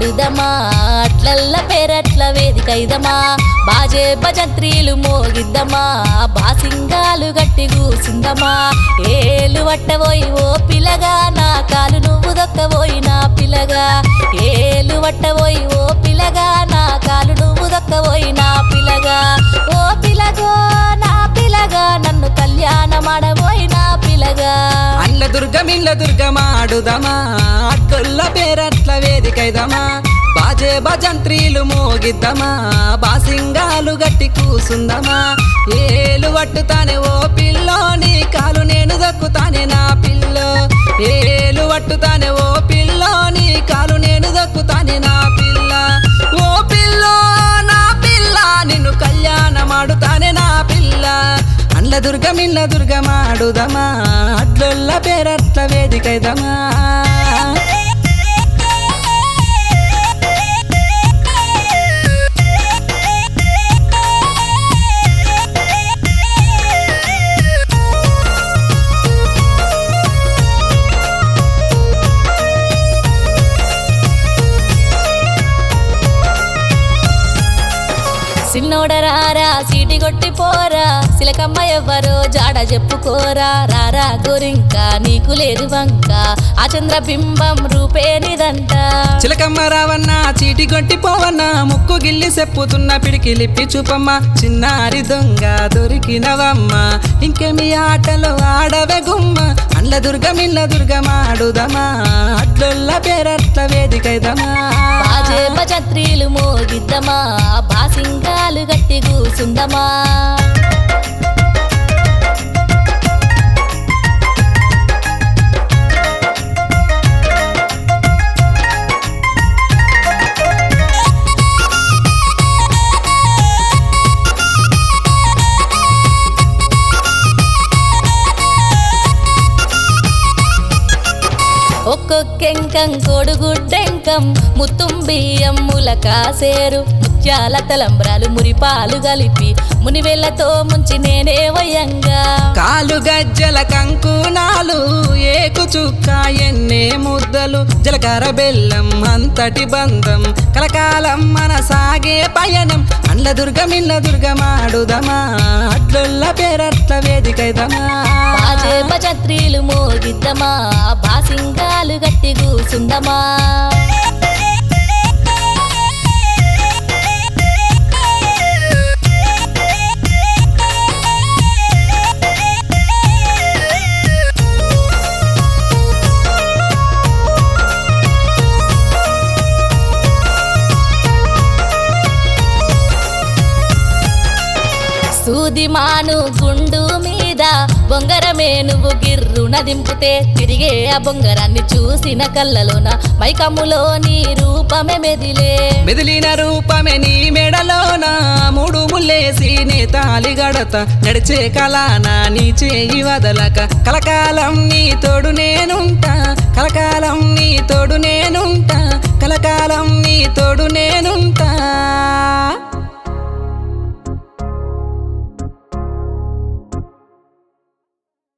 ఆడుదమా అట్లల్ల పేరట్ల వేదికైదమా బాజే భజంత్రీలు మోగిద్దమా బాసింగాలు గట్టి కూసిందమా ఏలు వట్టబోయి ఓ పిల్లగా నా కాలు నువ్వు దొక్కబోయి నా పిల్లగా ఏలు వట్టబోయి ఓ పిల్లగా నా కాలు నువ్వు దొక్కబోయి నా పిల్లగా ఓ పిల్లగో నా పిల్లగా నన్ను కళ్యాణమాడబోయి నా పిల్లగా అండ్ల దుర్గం ఇండ్ల దుర్గమాడుదమా అట్ల పేరట్ల వేదికైదమా బాజే భజంత్రీలు మోగిద్దమా బాసింగాలు గట్టి కూసుందమా ఏలు పట్టుతానే ఓ పిల్లో నీ కాలు నేను దక్కుతానే నా పిల్లో ఏలు పట్టుతానే ఓ పిల్లో నీ కాలు నేను దక్కుతానే నా పిల్ల ఓ పిల్లో నా పిల్ల నిన్ను కళ్యాణమాడుతానే నా పిల్ల అండ్ల దుర్గం ఇళ్ళ దుర్గమాడుదమా అట్లొల్ల పేరట్ల వేదికైదమా సిన్నోడరారా సీటి కొట్టి పోరా సిలకమ్మ ఎవ్వరో జాడ చెప్పుకోరా రారా గోరింక నీకు లేదు వంక ఆ చంద్రబింబం రూపేనిదంట చిలకమ్మ రావన్న చీటి కొట్టి పోవన్న ముక్కు గిల్లి చెప్పుతున్న పిడికిలిప్పి చూపమ్మ చిన్నారి దొంగ దొరికినవమ్మ ఇంకేమి ఆటలు ఆడవే గుమ్మ అండ్ల దుర్గం ఇళ్ళ దుర్గమాడుదమా అట్లొల్ల పేరట్ల వేదికైదమా బాజే భజత్రీలు మోగిద్దమా బాసింగాలు గట్టి కూసుందమా ఒక్కొక్కెంకం కొడుగుడ్డెంకం ముత్తుం బియ్యం ములకాసేరు ముత్యాల తలంబ్రాలు మురిపాలు కలిపి మునివెళ్ళతో ముంచి నేనే వయంగా కాలు గజ్జల కంకునాలు ఏకు చుక్క ఎన్నే ముద్దలు జలకర బెల్లం అంతటి బంధం కలకాలం మన సాగే పయనం అండ్ల దుర్గం ఇళ్ళ దుర్గమాడుదమా అట్లొల్ల పేరట్ల వేదికైదమా బాజే భజత్రీలు మోగిద్దమా బాసింగాలు గట్టి కూసుందమా సూది మాను గుండు మీద బొంగరమే నువ్వు గిర్రున దింపితే తిరిగే ఆ బొంగరాన్ని చూసిన కళ్ళలోన మైకమ్ములో నీ రూపమే మెదిలే మెదిలిన రూపమే నీ మెడలోన మూడు ముల్లేసి నీ తాలి గడత నడిచే కలాన నీ చేయి వదలక కలకాలం నీ తోడు నేనుంటా కలకాలం నీ తోడు నేనుంటా కలకాలం నీ తోడు నేనుంటా